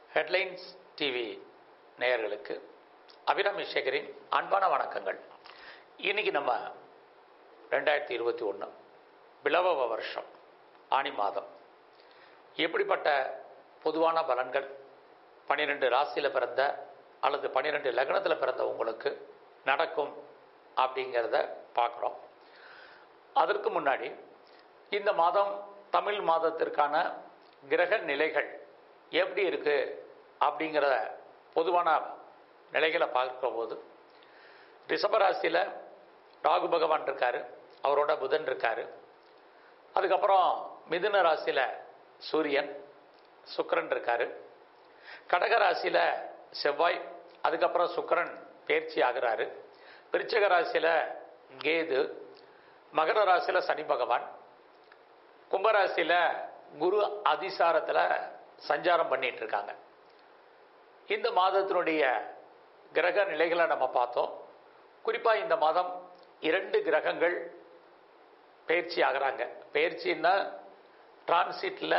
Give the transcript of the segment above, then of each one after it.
headlines TV நேயர்களுக்கு அபிராமி சேகரின் அன்பான வணக்கங்கள் இன்னைக்கு நம்ம ரெண்டாயிரத்தி இருபத்தி ஒன்று பிளவ வருஷம் ஆணி மாதம் எப்படிப்பட்ட பொதுவான பலன்கள் பன்னிரெண்டு ராசியில் பிறந்த அல்லது பன்னிரெண்டு லக்னத்தில் பிறந்த உங்களுக்கு நடக்கும் அப்படிங்கிறத பார்க்குறோம் அதற்கு முன்னாடி இந்த மாதம் தமிழ் மாதத்திற்கான கிரக நிலைகள் எப்படி இருக்கு அப்படிங்கிற பொதுவான நிலைகளை பார்க்கும்போது ரிஷபராசியில் ராகு பகவான் இருக்காரு அவரோட புதன் இருக்காரு அதுக்கப்புறம் மிதுன ராசியில் சூரியன் சுக்கிரன் இருக்காரு கடக ராசியில் செவ்வாய் அதுக்கப்புறம் சுக்கிரன் பயிற்சி ஆகிறாரு விருச்சிக ராசியில் கேது மகர ராசியில் சனி பகவான் கும்பராசியில் குரு அதிசாரத்தில் சஞ்சாரம் பண்ணிட்டு இருக்காங்க இந்த மாதத்தினுடைய கிரக நிலைகளை நம்ம பார்த்தோம் குறிப்பாக இந்த மாதம் இரண்டு கிரகங்கள் பயிற்சி ஆகிறாங்க பயிற்சின்னா டிரான்சிட்டில்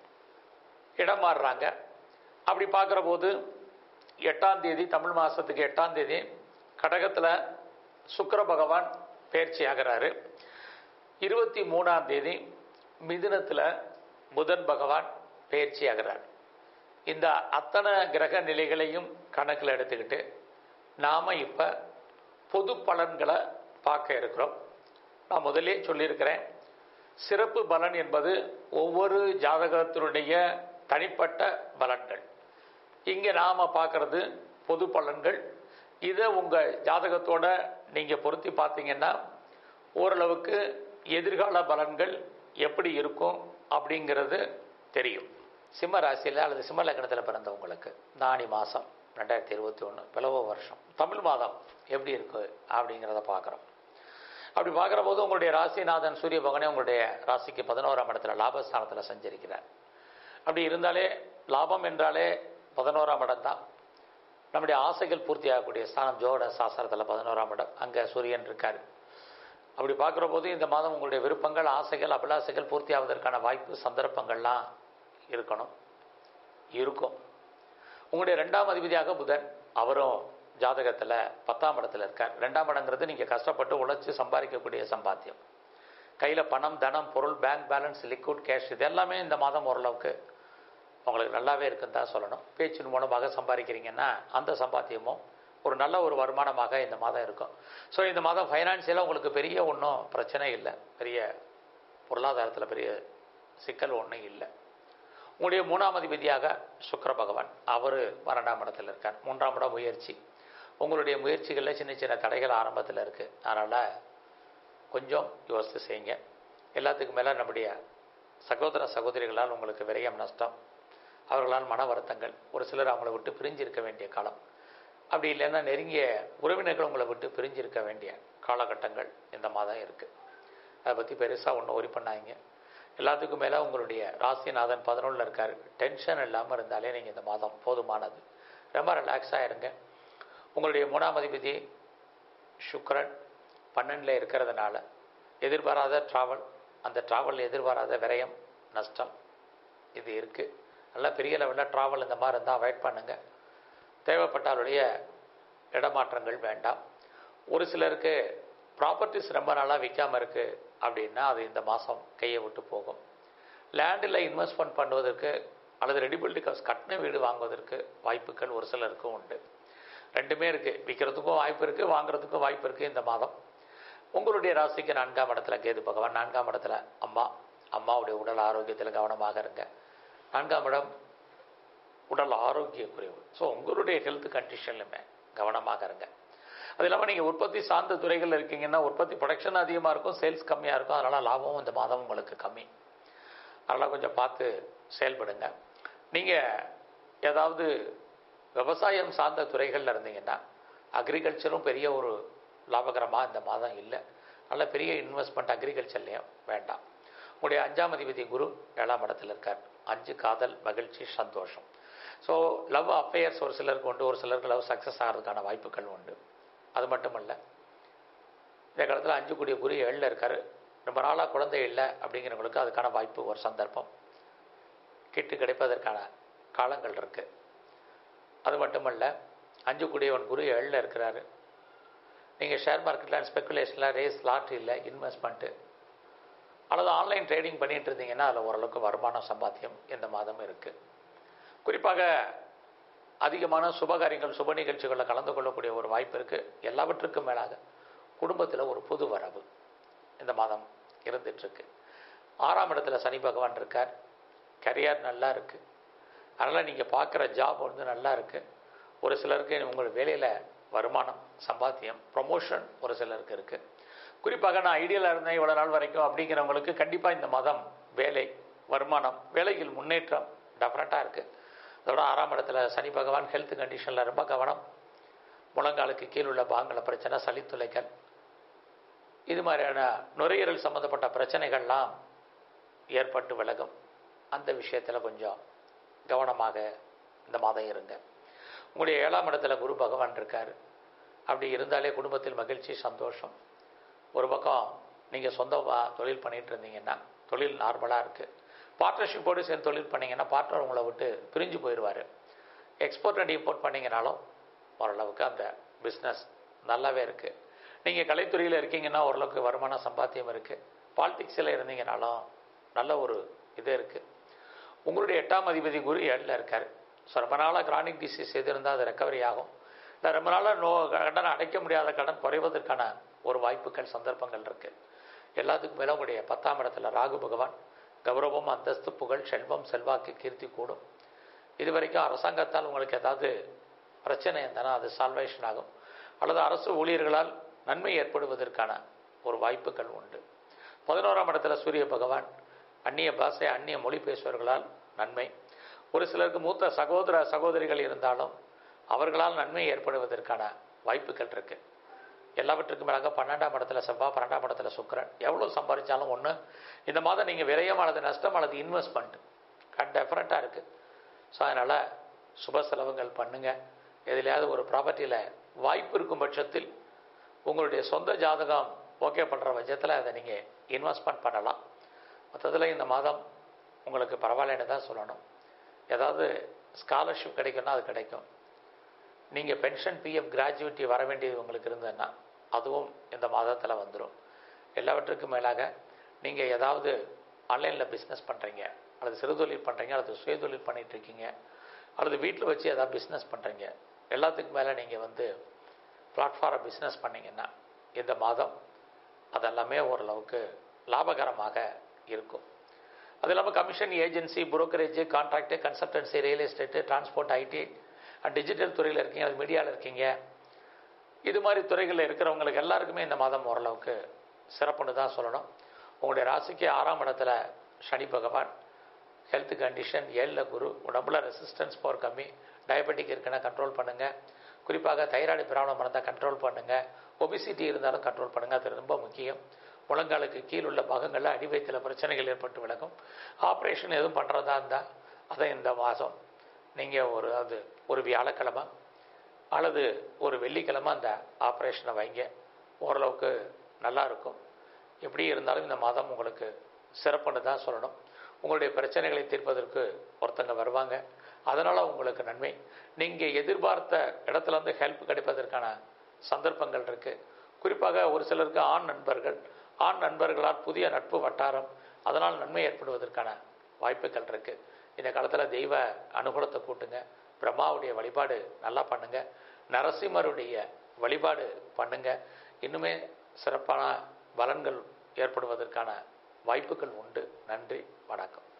இடம் மாறுறாங்க அப்படி பார்க்குற போது எட்டாம் தேதி தமிழ் மாதத்துக்கு எட்டாம் தேதி கடகத்தில் சுக்கிர பகவான் பயிற்சி ஆகிறாரு இருபத்தி மூணாம் தேதி மிதுனத்தில் புதன் பகவான் பயிற்சி ஆகிறார் இந்த அத்தனை கிரக நிலைகளையும் கணக்கில் எடுத்துக்கிட்டு நாம் இப்போ பொது பலன்களை பார்க்க இருக்கிறோம் நான் முதலே சொல்லியிருக்கிறேன் சிறப்பு பலன் என்பது ஒவ்வொரு ஜாதகத்தினுடைய தனிப்பட்ட பலன்கள் இங்கே நாம் பார்க்கறது பொது பலன்கள் இதை உங்கள் ஜாதகத்தோட நீங்கள் பொருத்தி பார்த்தீங்கன்னா ஓரளவுக்கு எதிர்கால பலன்கள் எப்படி இருக்கும் அப்படிங்கிறது தெரியும் சிம்ம ராசியில் அல்லது சிம்ம லக்னத்தில் பிறந்தவங்களுக்கு நாணி மாதம் ரெண்டாயிரத்தி இருபத்தி ஒன்று பிளவ வருஷம் தமிழ் மாதம் எப்படி இருக்கு அப்படிங்கிறத பார்க்குறோம் அப்படி பார்க்குற போது உங்களுடைய ராசிநாதன் சூரிய பகவானே உங்களுடைய ராசிக்கு பதினோராம் இடத்துல லாபஸ்தானத்தில் சஞ்சரிக்கிறார் அப்படி இருந்தாலே லாபம் என்றாலே பதினோராம் இடம் தான் நம்முடைய ஆசைகள் பூர்த்தி ஆகக்கூடிய ஸ்தானம் ஜோட சாஸ்திரத்தில் பதினோராம் இடம் அங்கே சூரியன் இருக்கார் அப்படி பார்க்குற போது இந்த மாதம் உங்களுடைய விருப்பங்கள் ஆசைகள் அபிலாசைகள் பூர்த்தி ஆவதற்கான வாய்ப்பு சந்தர்ப்பங்கள்லாம் இருக்கணும் இருக்கும் உங்களுடைய ரெண்டாம் அதிபதியாக புதன் அவரும் ஜாதகத்தில் பத்தாம் இடத்துல இருக்கார் ரெண்டாம் இடங்கிறது நீங்கள் கஷ்டப்பட்டு உழைச்சி சம்பாதிக்கக்கூடிய சம்பாத்தியம் கையில் பணம் தனம் பொருள் பேங்க் பேலன்ஸ் லிக்விட் கேஷ் இது எல்லாமே இந்த மாதம் ஓரளவுக்கு உங்களுக்கு நல்லாவே இருக்குன்னு தான் சொல்லணும் பேச்சின் மூலமாக சம்பாதிக்கிறீங்கன்னா அந்த சம்பாத்தியமும் ஒரு நல்ல ஒரு வருமானமாக இந்த மாதம் இருக்கும் ஸோ இந்த மாதம் ஃபைனான்சியலாக உங்களுக்கு பெரிய ஒன்றும் பிரச்சனை இல்லை பெரிய பொருளாதாரத்தில் பெரிய சிக்கல் ஒன்றும் இல்லை உங்களுடைய மூணாம் அதிபதியாக சுக்கர பகவான் அவர் பன்னெண்டாம் இடத்துல இருக்கார் மூன்றாம் இடம் முயற்சி உங்களுடைய முயற்சிகளில் சின்ன சின்ன தடைகள் ஆரம்பத்தில் இருக்குது அதனால் கொஞ்சம் யோசித்து செய்யுங்க எல்லாத்துக்கும் மேலே நம்முடைய சகோதர சகோதரிகளால் உங்களுக்கு விரயம் நஷ்டம் அவர்களால் மன வருத்தங்கள் ஒரு சிலர் அவங்கள விட்டு பிரிஞ்சிருக்க வேண்டிய காலம் அப்படி இல்லைன்னா நெருங்கிய உறவினர்கள் உங்களை விட்டு பிரிஞ்சிருக்க வேண்டிய காலகட்டங்கள் இந்த மாதம் இருக்குது அதை பற்றி பெருசாக ஒன்றும் ஒரி பண்ணாங்க எல்லாத்துக்கும் மேலே உங்களுடைய ராசிநாதன் பதினொன்றில் இருக்கார் டென்ஷன் இல்லாமல் இருந்தாலே நீங்கள் இந்த மாதம் போதுமானது ரொம்ப ரிலாக்ஸாக இருங்க உங்களுடைய மூணாம் அதிபதி சுக்கரன் பன்னெண்டில் இருக்கிறதுனால எதிர்பாராத ட்ராவல் அந்த ட்ராவல் எதிர்பாராத விரயம் நஷ்டம் இது இருக்குது நல்லா பெரிய லெவலில் ட்ராவல் இந்த மாதிரி இருந்தால் அவாய்ட் பண்ணுங்கள் தேவைப்பட்டாலுடைய இடமாற்றங்கள் வேண்டாம் ஒரு சிலருக்கு ப்ராப்பர்ட்டிஸ் ரொம்ப நாளாக விற்காமல் இருக்குது அப்படின்னா அது இந்த மாதம் கையை விட்டு போகும் லேண்டில் இன்வெஸ்ட்மெண்ட் பண்ணுவதற்கு அல்லது ரெடிபிலிட்டி காசு கட்டின வீடு வாங்குவதற்கு வாய்ப்புகள் ஒரு சிலருக்கும் உண்டு ரெண்டுமே இருக்குது விற்கிறதுக்கும் வாய்ப்பு இருக்குது வாங்குறதுக்கும் வாய்ப்பு இருக்குது இந்த மாதம் உங்களுடைய ராசிக்கு நான்காம் இடத்துல கேது பகவான் நான்காம் இடத்துல அம்மா அம்மாவுடைய உடல் ஆரோக்கியத்தில் கவனமாக இருங்க நான்காம் இடம் உடல் ஆரோக்கிய குறைவு ஸோ உங்களுடைய ஹெல்த் கண்டிஷன்லையுமே கவனமாக இருங்க அது இல்லாமல் நீங்கள் உற்பத்தி சார்ந்த துறைகளில் இருக்கீங்கன்னா உற்பத்தி ப்ரொடக்ஷன் அதிகமாக இருக்கும் சேல்ஸ் கம்மியாக இருக்கும் அதனால் லாபமும் இந்த மாதம் உங்களுக்கு கம்மி அதனால் கொஞ்சம் பார்த்து செயல்படுங்க நீங்கள் ஏதாவது விவசாயம் சார்ந்த துறைகளில் இருந்தீங்கன்னா அக்ரிகல்ச்சரும் பெரிய ஒரு லாபகரமாக இந்த மாதம் இல்லை நல்ல பெரிய இன்வெஸ்ட்மெண்ட் அக்ரிகல்ச்சர்லேயும் வேண்டாம் உங்களுடைய அஞ்சாம் அதிபதி குரு ஏழாம் இடத்துல இருக்கார் அஞ்சு காதல் மகிழ்ச்சி சந்தோஷம் ஸோ லவ் அஃபேர்ஸ் ஒரு சிலருக்கு உண்டு ஒரு சிலருக்கு லவ் சக்ஸஸ் ஆகிறதுக்கான வாய்ப்புகள் உண்டு அது மட்டும் இல்லை இந்த காலத்தில் அஞ்சு கூடிய குரு ஏழில் இருக்கார் ரொம்ப நாளாக குழந்தை இல்லை அப்படிங்கிறவங்களுக்கு அதுக்கான வாய்ப்பு ஒரு சந்தர்ப்பம் கிட்டு கிடைப்பதற்கான காலங்கள் இருக்குது அது மட்டுமல்ல அஞ்சு கூடியவன் குரு ஏழில் இருக்கிறாரு நீங்கள் ஷேர் மார்க்கெட்டில் ஸ்பெக்குலேஷனில் ரேஸ் லாட்ரியில் இன்வெஸ்ட்மெண்ட்டு அல்லது ஆன்லைன் ட்ரேடிங் பண்ணிட்டு இருந்தீங்கன்னா அதில் ஓரளவுக்கு வருமானம் சம்பாத்தியம் இந்த மாதம் இருக்குது குறிப்பாக அதிகமான சுபகாரியங்கள் சுப நிகழ்ச்சிகளில் கலந்து கொள்ளக்கூடிய ஒரு வாய்ப்பு இருக்குது எல்லாவற்றுக்கும் மேலாக குடும்பத்தில் ஒரு புது வரவு இந்த மாதம் இருந்துகிட்ருக்கு ஆறாம் இடத்துல சனி பகவான் இருக்கார் கரியர் நல்லா இருக்குது அதனால் நீங்கள் பார்க்குற ஜாப் வந்து நல்லா இருக்குது ஒரு சிலருக்கு உங்கள் வேலையில் வருமானம் சம்பாத்தியம் ப்ரொமோஷன் ஒரு சிலருக்கு இருக்குது குறிப்பாக நான் ஐடியலாக இருந்தேன் இவ்வளோ நாள் வரைக்கும் அப்படிங்கிறவங்களுக்கு கண்டிப்பாக இந்த மாதம் வேலை வருமானம் வேலையில் முன்னேற்றம் டெஃபரெண்ட்டாக இருக்குது அதோட ஆறாம் இடத்துல சனி பகவான் ஹெல்த் கண்டிஷனில் ரொம்ப கவனம் முழங்காலுக்கு கீழ் உள்ள பாகங்கள பிரச்சனை சளித்துளைக்கல் இது மாதிரியான நுரையீரல் சம்மந்தப்பட்ட பிரச்சனைகள்லாம் ஏற்பட்டு விலகும் அந்த விஷயத்தில் கொஞ்சம் கவனமாக இந்த மாதம் இருங்க உங்களுடைய ஏழாம் இடத்துல குரு பகவான் இருக்கார் அப்படி இருந்தாலே குடும்பத்தில் மகிழ்ச்சி சந்தோஷம் ஒரு பக்கம் நீங்கள் சொந்தமாக தொழில் பண்ணிகிட்டு இருந்தீங்கன்னா தொழில் நார்மலாக இருக்குது பார்ட்னர்ஷிப்போடு சேர்ந்து தொழில் பண்ணிங்கன்னா பார்ட்னர் உங்களை விட்டு பிரிஞ்சு போயிடுவார் எக்ஸ்போர்ட் அண்ட் இம்போர்ட் பண்ணிங்கனாலும் ஓரளவுக்கு அந்த பிஸ்னஸ் நல்லாவே இருக்குது நீங்கள் கலைத்துறையில் இருக்கீங்கன்னா ஓரளவுக்கு வருமான சம்பாத்தியம் இருக்குது பாலிடிக்ஸில் இருந்தீங்கனாலும் நல்ல ஒரு இது இருக்குது உங்களுடைய எட்டாம் அதிபதி குரு ஏழில் இருக்கார் ஸோ ரொம்ப நாளாக கிரானிக் டிசீஸ் எது இருந்தால் அது ரெக்கவரி ஆகும் இல்லை ரொம்ப நாளாக நோ கடனை அடைக்க முடியாத கடன் குறைவதற்கான ஒரு வாய்ப்புகள் சந்தர்ப்பங்கள் இருக்குது எல்லாத்துக்கும் மேலே உங்களுடைய பத்தாம் இடத்துல ராகு பகவான் கௌரவம் அந்தஸ்து புகழ் செல்வம் செல்வாக்கு கீர்த்தி கூடும் இது வரைக்கும் அரசாங்கத்தால் உங்களுக்கு ஏதாவது பிரச்சனை இருந்தாலும் அது சால்வேஷன் ஆகும் அல்லது அரசு ஊழியர்களால் நன்மை ஏற்படுவதற்கான ஒரு வாய்ப்புகள் உண்டு பதினோராம் இடத்துல சூரிய பகவான் அந்நிய பாஷை அந்நிய மொழி பேசுபவர்களால் நன்மை ஒரு சிலருக்கு மூத்த சகோதர சகோதரிகள் இருந்தாலும் அவர்களால் நன்மை ஏற்படுவதற்கான வாய்ப்புகள் இருக்கு எல்லாவற்றுக்கும் மேலாக பன்னெண்டாம் இடத்துல செவ்வாய் பன்னெண்டாம் இடத்துல சுக்கரன் எவ்வளோ சம்பாதிச்சாலும் ஒன்று இந்த மாதம் நீங்கள் விரயம் அல்லது நஷ்டம் அல்லது இன்வெஸ்ட்மெண்ட் டெஃபரெண்ட்டாக இருக்குது ஸோ அதனால் சுப செலவுகள் பண்ணுங்கள் எதுலையாவது ஒரு ப்ராப்பர்ட்டியில் வாய்ப்பு இருக்கும் பட்சத்தில் உங்களுடைய சொந்த ஜாதகம் ஓகே பண்ணுற பட்சத்தில் அதை நீங்கள் இன்வெஸ்ட்மெண்ட் பண்ணலாம் மொத்தத்தில் இந்த மாதம் உங்களுக்கு பரவாயில்லன்னு தான் சொல்லணும் ஏதாவது ஸ்காலர்ஷிப் கிடைக்கும்னா அது கிடைக்கும் நீங்கள் பென்ஷன் பிஎஃப் கிராஜுவிட்டி வர வேண்டியது உங்களுக்கு இருந்ததுன்னா அதுவும் இந்த மாதத்தில் வந்துடும் எல்லாவற்றுக்கும் மேலாக நீங்கள் ஏதாவது ஆன்லைனில் பிஸ்னஸ் பண்ணுறீங்க அல்லது சிறுதொழில் பண்ணுறீங்க அல்லது சுயதொழில் பண்ணிகிட்ருக்கீங்க அல்லது வீட்டில் வச்சு ஏதாவது பிஸ்னஸ் பண்ணுறீங்க எல்லாத்துக்கும் மேலே நீங்கள் வந்து பிளாட்ஃபார்ம் பிஸ்னஸ் பண்ணிங்கன்னா இந்த மாதம் அதெல்லாமே ஓரளவுக்கு லாபகரமாக இருக்கும் அது இல்லாமல் commission agency brokerage contract consultancy real estate transport IT and digital துறையில் இருக்கீங்க அது மீடியாவில் இருக்கீங்க இது மாதிரி துறைகளில் இருக்கிறவங்களுக்கு எல்லாருக்குமே இந்த மாதம் ஓரளவுக்கு சிறப்புன்னு தான் சொல்லணும் உங்களுடைய ராசிக்கு ஆறாம் இடத்துல சனி பகவான் ஹெல்த் கண்டிஷன் ஏழில் குரு உடம்புல ரெசிஸ்டன்ஸ் பவர் கம்மி டயபெட்டிக் இருக்குன்னா கண்ட்ரோல் பண்ணுங்கள் குறிப்பாக தைராய்டு ப்ராப்ளம் இருந்தால் கண்ட்ரோல் பண்ணுங்கள் ஒபிசிட்டி இருந்தாலும் கண்ட்ரோல் பண்ணுங்கள் அது ரொம்ப முக்கியம் முழங்காலுக்கு கீழ் உள்ள பாகங்களில் அடிவயத்தில் பிரச்சனைகள் ஏற்பட்டு விலகும் ஆப்ரேஷன் எதுவும் பண்ணுறதா இருந்தால் அதை இந்த மாதம் நீங்கள் ஒரு அது ஒரு வியாழக்கிழமை அல்லது ஒரு வெள்ளிக்கிழமை அந்த ஆப்ரேஷனை வைங்க ஓரளவுக்கு நல்லா இருக்கும் எப்படி இருந்தாலும் இந்த மாதம் உங்களுக்கு சிறப்புன்னு தான் சொல்லணும் உங்களுடைய பிரச்சனைகளை தீர்ப்பதற்கு ஒருத்தங்க வருவாங்க அதனால் உங்களுக்கு நன்மை நீங்கள் எதிர்பார்த்த இடத்துல இருந்து ஹெல்ப் கிடைப்பதற்கான சந்தர்ப்பங்கள் இருக்குது குறிப்பாக ஒரு சிலருக்கு ஆண் நண்பர்கள் ஆண் நண்பர்களால் புதிய நட்பு வட்டாரம் அதனால் நன்மை ஏற்படுவதற்கான வாய்ப்புகள் இருக்குது இந்த காலத்தில் தெய்வ அனுகூலத்தை கூட்டுங்க பிரம்மாவுடைய வழிபாடு நல்லா பண்ணுங்க நரசிம்மருடைய வழிபாடு பண்ணுங்க இன்னுமே சிறப்பான பலன்கள் ஏற்படுவதற்கான வாய்ப்புகள் உண்டு நன்றி வணக்கம்